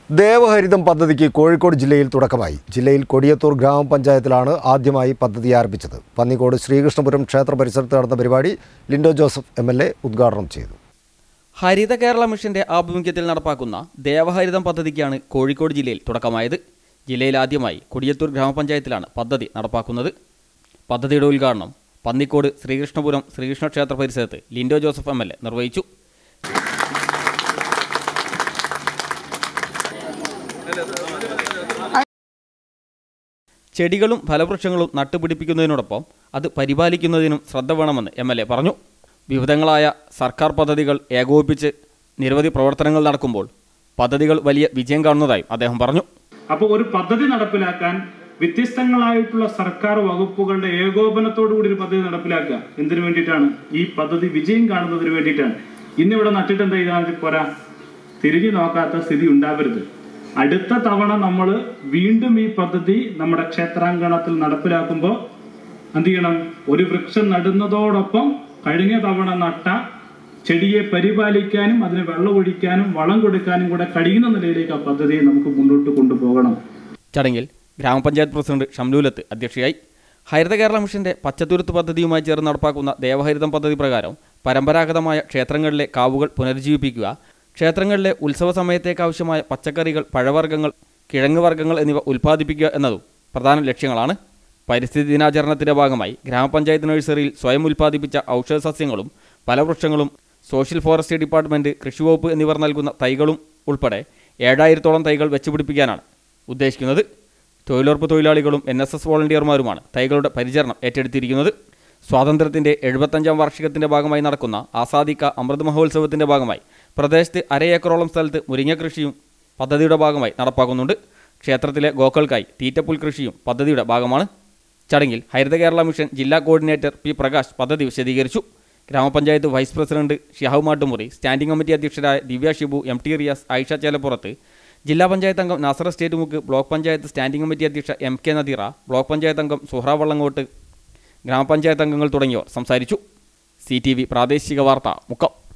ദേവഹരിതം പദ്ധതിക്ക് കോഴിക്കോട് ജില്ലയിൽ തുടക്കമായി ജില്ലയിൽ കൊടിയത്തൂർ ഗ്രാമപഞ്ചായത്തിലാണ് ആദ്യമായി പദ്ധതി ആരംഭിച്ചത് പന്നിക്കോട് ശ്രീകൃഷ്ണപുരം ക്ഷേത്ര പരിസരത്ത് നടന്ന പരിപാടി Lindo Joseph M L A ഉദ്ഘാടനം ചെയ്തു ഹരിത കേരള മിഷന്റെ ആഭിമുഖ്യത്തിൽ നടപ്പാക്കുന്ന ദേവഹരിതം പദ്ധതിക്കാണ് കോഴിക്കോട് ജില്ലയിൽ തുടക്കമായത് ജില്ലയിൽ ആദ്യമായി കൊടിയത്തൂർ ഗ്രാമപഞ്ചായത്തിലാണ് പദ്ധതി നടപ്പാക്കുന്നത് പദ്ധതിയുടെ ഉദ്ഘാടനം പന്നിക്കോട് ശ്രീകൃഷ്ണപുരം ശ്രീകൃഷ്ണ ക്ഷേത്ര പരിസരത്ത് Lindo Joseph M L A നിർവഹിച്ചു ചെടികളും ഫലവൃക്ഷങ്ങളും നട്ടുപിടിപ്പിക്കുന്നതിനോടൊപ്പം അത് പരിപാലിക്കുന്നതിനും ശ്രദ്ധ വേണമെന്ന് എം എൽ എ പറഞ്ഞു വിവിധങ്ങളായ സർക്കാർ പദ്ധതികൾ ഏകോപിപ്പിച്ച് നിരവധി പ്രവർത്തനങ്ങൾ നടക്കുമ്പോൾ പദ്ധതികൾ വലിയ വിജയം കാണുന്നതായും അദ്ദേഹം പറഞ്ഞു അപ്പോൾ ഒരു പദ്ധതി നടപ്പിലാക്കാൻ വ്യത്യസ്തങ്ങളായിട്ടുള്ള സർക്കാർ വകുപ്പുകളുടെ ഏകോപനത്തോടു കൂടി ഒരു പദ്ധതി നടപ്പിലാക്കുക എന്തിനു വേണ്ടിയിട്ടാണ് ഈ പദ്ധതി വിജയം കാണുന്നതിന് വേണ്ടിയിട്ടാണ് ഇന്നിവിടെ നട്ടിട്ട് എന്താ ചെയ്താൽ പോരാ തിരിഞ്ഞു നോക്കാത്ത സ്ഥിതി ഉണ്ടാവരുത് അടുത്ത തവണ നമ്മൾ വീണ്ടും ഈ പദ്ധതി നമ്മുടെ ക്ഷേത്രാങ്കണത്തിൽ നടപ്പിലാക്കുമ്പോൾ എന്ത് ചെയ്യണം ഒരു വൃക്ഷം നടുന്നതോടൊപ്പം കഴിഞ്ഞ തവണ നട്ട ചെടിയെ പരിപാലിക്കാനും അതിന് വെള്ളം ഒഴിക്കാനും വളം കൊടുക്കാനും കൂടെ കഴിയുന്ന നിലയിലേക്ക് ആ പദ്ധതിയെ നമുക്ക് മുന്നോട്ട് കൊണ്ടുപോകണം ചടങ്ങിൽ ഗ്രാമപഞ്ചായത്ത് പ്രസിഡന്റ് ഷംലൂലത്ത് അധ്യക്ഷയായി ഹരിത കേരള മിഷന്റെ പച്ചത്തുരുത്ത് പദ്ധതിയുമായി ചേർന്ന് നടപ്പാക്കുന്ന ദേവഹരിതം പദ്ധതി പ്രകാരം പരമ്പരാഗതമായ ക്ഷേത്രങ്ങളിലെ കാവുകൾ പുനരുജ്ജീവിപ്പിക്കുക ക്ഷേത്രങ്ങളിലെ ഉത്സവ സമയത്തേക്കാവശ്യമായ പച്ചക്കറികൾ പഴവർഗ്ഗങ്ങൾ കിഴങ്ങ് വർഗ്ഗങ്ങൾ എന്നിവ ഉൽപ്പാദിപ്പിക്കുക എന്നതും പ്രധാന ലക്ഷ്യങ്ങളാണ് പരിസ്ഥിതി ദിനാചരണത്തിന്റെ ഭാഗമായി ഗ്രാമപഞ്ചായത്ത് നഴ്സറിയിൽ സ്വയം ഉൽപ്പാദിപ്പിച്ച ഔഷധ സസ്യങ്ങളും ഫലവൃക്ഷങ്ങളും സോഷ്യൽ ഫോറസ്ട്രി ഡിപ്പാർട്ട്മെന്റ് കൃഷിവകുപ്പ് എന്നിവർ നൽകുന്ന തൈകളും ഉൾപ്പെടെ ഏഴായിരത്തോളം തൈകൾ വെച്ചുപിടിപ്പിക്കാനാണ് ഉദ്ദേശിക്കുന്നത് തൊഴിലുറപ്പ് തൊഴിലാളികളും എൻ എസ് എസ് വോളണ്ടിയർമാരുമാണ് തൈകളുടെ പരിചരണം ഏറ്റെടുത്തിരിക്കുന്നത് സ്വാതന്ത്ര്യത്തിന്റെ എഴുപത്തഞ്ചാം വാർഷികത്തിന്റെ ഭാഗമായി നടക്കുന്ന ആസാദിക്ക അമൃത് മഹോത്സവത്തിന്റെ ഭാഗമായി പ്രദേശത്ത് അര ഏക്കറോളം സ്ഥലത്ത് മുരിങ്ങ കൃഷിയും പദ്ധതിയുടെ ഭാഗമായി നടപ്പാക്കുന്നുണ്ട് ക്ഷേത്രത്തിലെ ഗോക്കൾക്കായി തീറ്റപ്പുൽ കൃഷിയും പദ്ധതിയുടെ ഭാഗമാണ് ചടങ്ങിൽ ഹരിത കേരള മിഷൻ ജില്ലാ കോർഡിനേറ്റർ പി പ്രകാശ് പദ്ധതി വിശദീകരിച്ചു ഗ്രാമപഞ്ചായത്ത് vice president Shihab Mattumuri standing committee അധ്യക്ഷരായ ദിവ്യ ഷിബു എം ടി റിയാസ് ആയിഷ ചേലപ്പുറത്ത് ജില്ലാ പഞ്ചായത്ത് അംഗം നാസർ സ്റ്റേറ്റ് മുക്ക് ബ്ലോക്ക് പഞ്ചായത്ത് സ്റ്റാൻഡിംഗ് കമ്മിറ്റി അധ്യക്ഷ M K Nadeera block panchayat അംഗം സുഹ്ര വള്ളങ്ങോട്ട് ഗ്രാമപഞ്ചായത്ത് അംഗങ്ങൾ തുടങ്ങിയവർ സംസാരിച്ചു സി ടി വി പ്രാദേശിക വാർത്ത മുക്കം